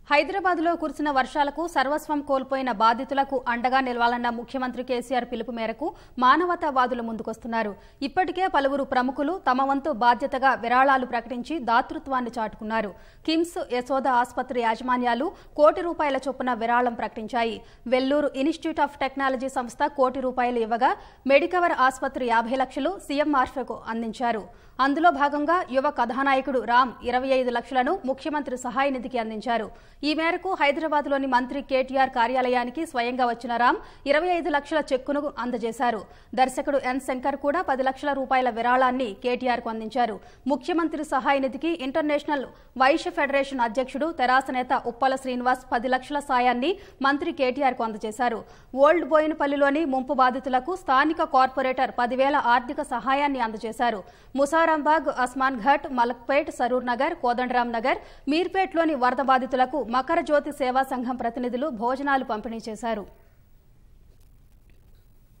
హైదరాబాద్లో కురిసిన వర్షాలకు సర్వస్వం కోల్పోయిన బాధితులకు అండగా నిలవాలన్న ముఖ్యమంత్రి కేసీఆర్ పిలుపు మేరకు మానవతావాదులు ముందుకొస్తున్నారు ఇప్పటికే పలువురు ప్రముఖులు తమ వంతు బాధ్యతగా విరాళాలు ప్రకటించి దాతృత్వాన్ని చాటుకున్నారు కిమ్స్ యశోద ఆసుపత్రి యాజమాన్యాలు కోటి రూపాయల చొప్పున విరాళం ప్రకటించాయి వెల్లూరు ఇన్స్టిట్యూట్ ఆఫ్ టెక్నాలజీ సంస్థ కోటి రూపాయలు ఇవ్వగా మెడికవర్ ఆసుపత్రి యాభై లక్షలు సీఎంఆర్ఫెకు అందించారు అందులో భాగంగా యువ కథానాయకుడు రామ్ ఇరవై ఐదు లక్షలను ముఖ్యమంత్రి సహాయ నిధికి అందించారు ఈ మేరకు హైదరాబాద్లోని మంత్రి కేటీఆర్ కార్యాలయానికి స్వయంగా వచ్చిన రామ్ ఇరవై ఐదు లక్షల చెక్కును అందజేశారు దర్శకుడు ఎన్ శంకర్ కూడా పది లక్షల రూపాయల విరాళాన్ని కేటీఆర్కు అందించారు ముఖ్యమంత్రి సహాయ నిధికి ఇంటర్నేషనల్ వైశ్య ఫెడరేషన్ అధ్యక్షుడు తెరాస నేత ఉప్పల శ్రీనివాస్ పది లక్షల సాయాన్ని మంత్రి కేటీఆర్కు అందజేశారు ఓల్డ్ బోయినపల్లిలోని ముంపు బాధితులకు స్థానిక కార్పొరేటర్ పదివేల ఆర్థిక సహాయాన్ని అందజేశారు ముసారాంబాగ్ అస్మాన్ ఘట్ మలక్పేట్ సరూర్ నగర్ కోదండరాం నగర్ మీర్పేట్లోని వరద బాధితులకు మకర జ్యోతి సేవా సంఘం ప్రతినిధులు భోజనాలు పంపిణీ చేశారు